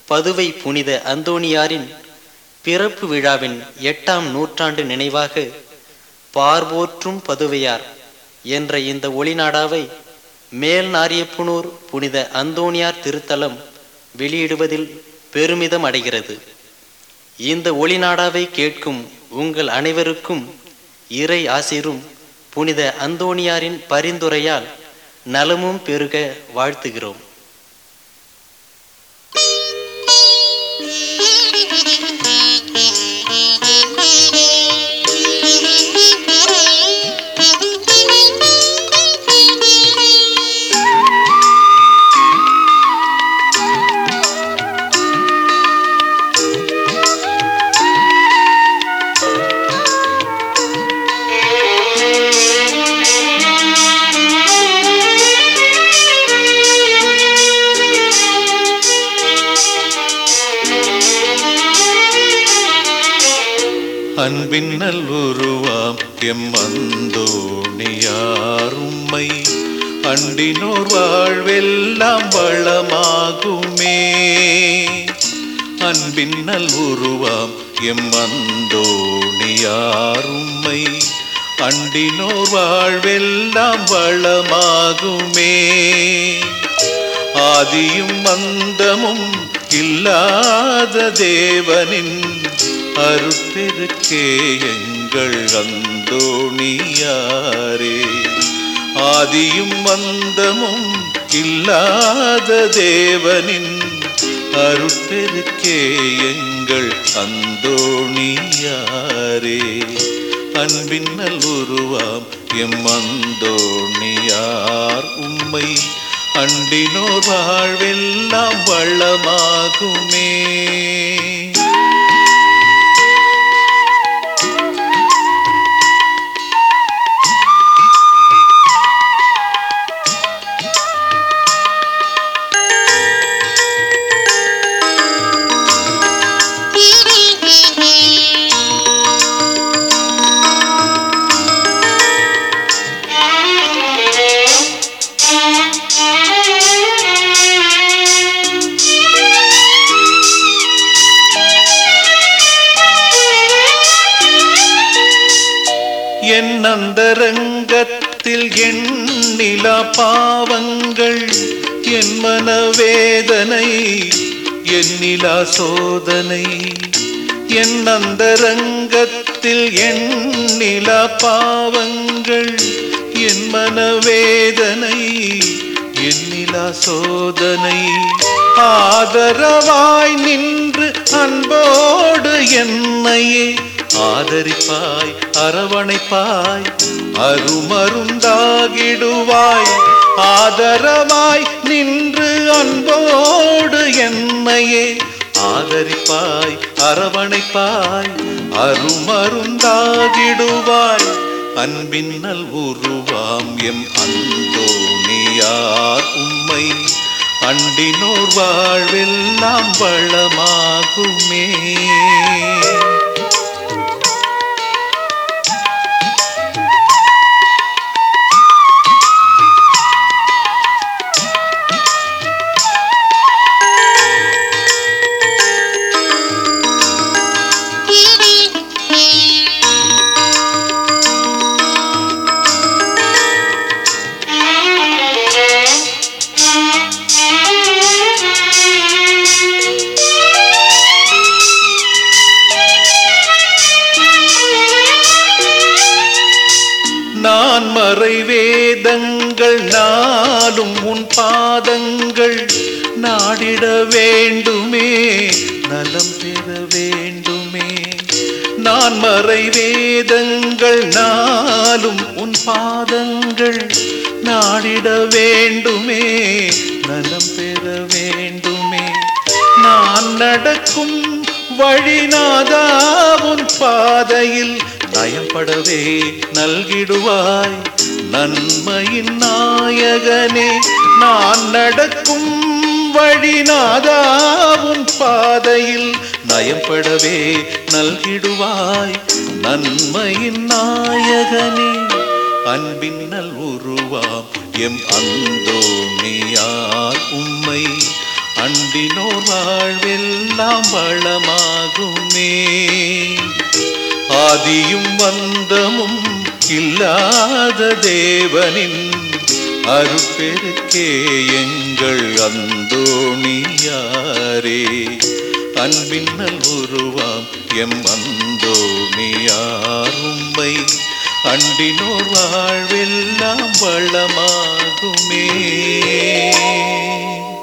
பதுவை புனித அந்தோணியாரின் பிறப்பு விழாவின் எட்டாம் நூற்றாண்டு நினைவாக பார்வோற்றும் பதுவையார் என்ற இந்த ஒளிநாடாவை மேல் நாரியப்புனூர் புனித அந்தோணியார் திருத்தலம் வெளியிடுவதில் பெருமிதம் அடைகிறது இந்த ஒளிநாடாவை கேட்கும் உங்கள் அனைவருக்கும் இறை ஆசிரும் புனித அந்தோணியாரின் பரிந்துரையால் நலமும் பெருக வாழ்த்துகிறோம் அன்பின் நல்லுருவாம் எம் அந்தோணியார் உம்மை அண்டினோர் வாழ்வெல்லாம் வளமாகுமே அன்பின் நல்லுருவாம் எம் அந்தோணியார் உம்மை அண்டினோர் வாழ்வெல்லாம் வளமாகுமே ஆதியும் மந்தமும் இல்லாத தேவனின் அருட்பெருக்கே எங்கள் அந்தோணியாரே ஆதியும் மந்தமும் இல்லாத தேவனின் அருட்பெருக்கே எங்கள் அந்தோணியாரே அன்பின் நல்லுருவாம் எம் அந்தோணியார் உம்மை அண்டினோர் வாழ்வெல்லாம் வளமாகுமே என் அந்தரங்கத்தில் எண்ணிலா பாவங்கள் என் மனவேதனை எண்ணிலா சோதனை என் அந்தரங்கத்தில் எண்ணிலா பாவங்கள் என் மனவேதனை எண்ணிலா சோதனை ஆதரவாய் நின்று அன்போடு என்னையே ஆதரிப்பாய் அரவணைப்பாய் அருமருந்தாகிடுவாய் ஆதரவாய் நின்று அன்போடு என்னையே ஆதரிப்பாய் அரவணைப்பாய் அருமருந்தாகிடுவாய் அன்பின் நல் உருவாம் எம் அந்தோணியார் உம்மை அண்டினோர் வாழ்வெல்லாம் வளமாகுமே நான் மறை வேதங்கள் நாளும் உன் பாதங்கள் நாடிட வேண்டுமே நலம் பெற வேண்டுமே நான் மறை வேதங்கள் நாளும் உன் பாதங்கள் நாடிட வேண்டுமே நலம் பெற வேண்டுமே நான் நடக்கும் வழிநாதா உன் பாதையில் நயம்படவே நல்கிடுவாய் நன்மையின் நாயகனே நான் நடக்கும் வழிநாதா உன் பாதையில் நயம்படவே நல்கிடுவாய் நன்மையின் நாயகனே அன்பின் நல் உருவாம் எம் அந்தோணியார் உம்மை அண்டினோர் வாழ்வெல்லாம் வளமாகுமே ஆதியும் வந்தமும் இல்லாத தேவனின் அருப்பெருக்கே எங்கள் அந்தோணியாரே அன்பின்னல் உருவாம் எம் அந்தோணியார் உம்மை அண்டினோர் வாழ்வெல்லாம் வளமாகுமே